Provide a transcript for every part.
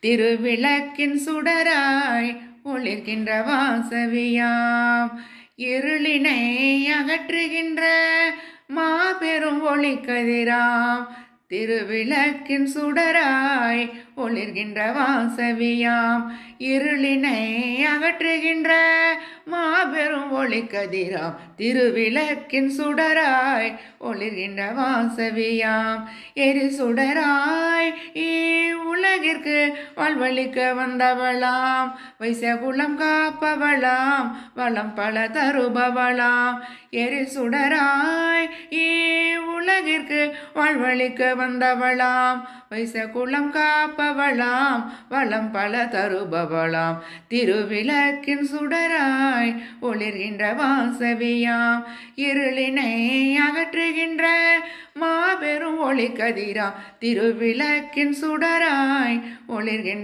திருவிளக்கின் சுடராய் ஒளிர்கின்ற வாசவியாம் இருளினை அகற்றுகின்ற மாபெரும் ஒளிக்கதிராம் திருவிளக்கின் சுடராய் ஒளிர்கின்ற வாசவியாம் இருளினை அகற்றுகின்ற மாபெரும் ஒளிக்கதிராம் திருவிளக்கின் சுடராய் ஒளிர்கின்ற வாசவியாம் எரி சுடராய் உலகிற்கு வாழ்வழிக்க வந்தவளாம் வைசகுலம் காப்பவளாம் வளம் பல தருபவளாம் எரி சுடராய் உலகிற்கு வாழ்வழிக்க வந்தவளாம் வைசகுலம் காப்பவளாம் வளம் பல தருபவளாம் திருவிளக்கின் சுடராய் ஒளிர்கின்ற வாசவியாம் இருளினை அகற்றுகின்ற மாபெரும் ஒளி கதிராம் திருவிளக்கின் சுடராய் ஒளிர்கின்ற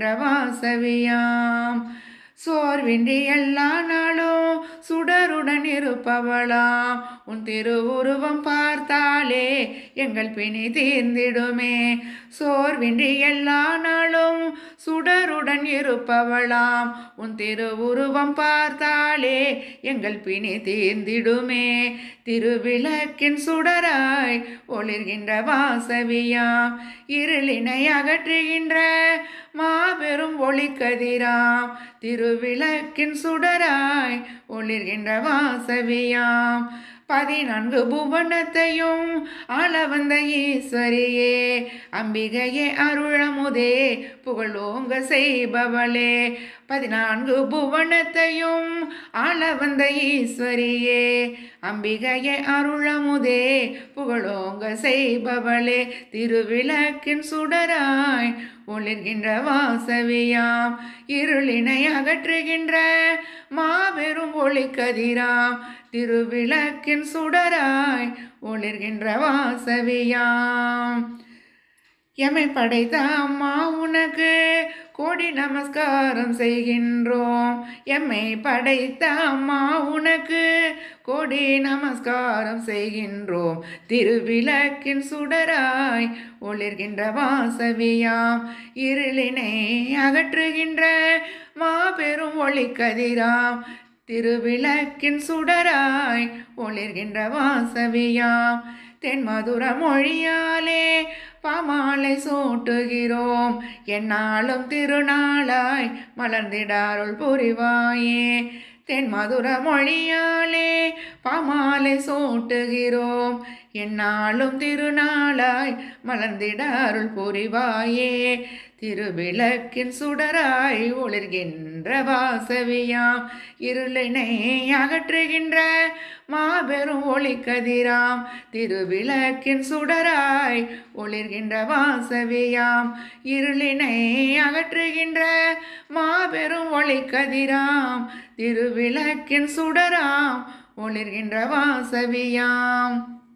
வாசவியாம் சோர்வின்றி எல்லா நாளும் சுடருடன் இருப்பவளாம் உன் திருவுருவம் பார்த்தாலே எங்கள் பிணி தீர்ந்திடுமே சோர்வின்றி எல்லா நாளும் சுடருடன் இருப்பவளாம் உன் திருவுருவம் பார்த்தாலே எங்கள் பிணி தீர்ந்திடுமே திருவிளக்கின் சுடராய் ஒளிர்கின்ற வாசவியாம் இருளினை அகற்றுகின்ற மாபெரும் ஒளிக்கதிராம் திருவிளக்கின் சுடராய் ஒளிர்கின்ற வாசவியாம் பதினான்கு புவனத்தையும் ஆள வந்த ஈஸ்வரியே அம்பிகையே அருளமுதே புகழோங்க செய்பவளே பதினான்கு புவனத்தையும் ஆள வந்த ஈஸ்வரியே அம்பிகையே அருளமுதே புகழோங்க செய்பவளே திருவிளக்கின் சுடராய் ஒளிர்கின்ற வாசவியாம் இருளினை அகற்றுகின்ற மாபெரும் ஒளிக்கதிராம் திருவிளக்கின் சுடராய் ஒளிர்கின்ற வாசவியாம் எமை படைத்த அம்மா உனக்கு கோடி நமஸ்காரம் செய்கின்றோம் எம்மை படைத்த அம்மா உனக்கு கோடி நமஸ்காரம் செய்கின்றோம் திருவிளக்கின் சுடராய் ஒளிர்கின்ற வாசவியாம் இருளினை அகற்றுகின்ற மாபெரும் ஒளிக்கதிராம் திருவிளக்கின் சுடராய் ஒளிர்கின்ற வாசவியாம் தென்மதுர மொழியாலே பாமாலை சூட்டுகிறோம் என்னாலும் திருநாளாய் மலர்ந்திடாருள் புரிவாயே தென்மதுர மொழியாலே பாமாலை சூட்டுகிறோம் என்னாலும் திருநாளாய் மலர்ந்திட அருள் புரிவாயே திருவிளக்கின் சுடராய் ஒளிர்கின்ற வாசவியாம் இருளினை அகற்றுகின்ற மாபெரும் ஒளிக்கதிராம் திருவிளக்கின் சுடராய் ஒளிர்கின்ற வாசவியாம் இருளினை அகற்றுகின்ற மாபெரும் ஒளிக்கதிராம் திருவிளக்கின் சுடராம் ஒளிர்கின்ற வாசவியாம்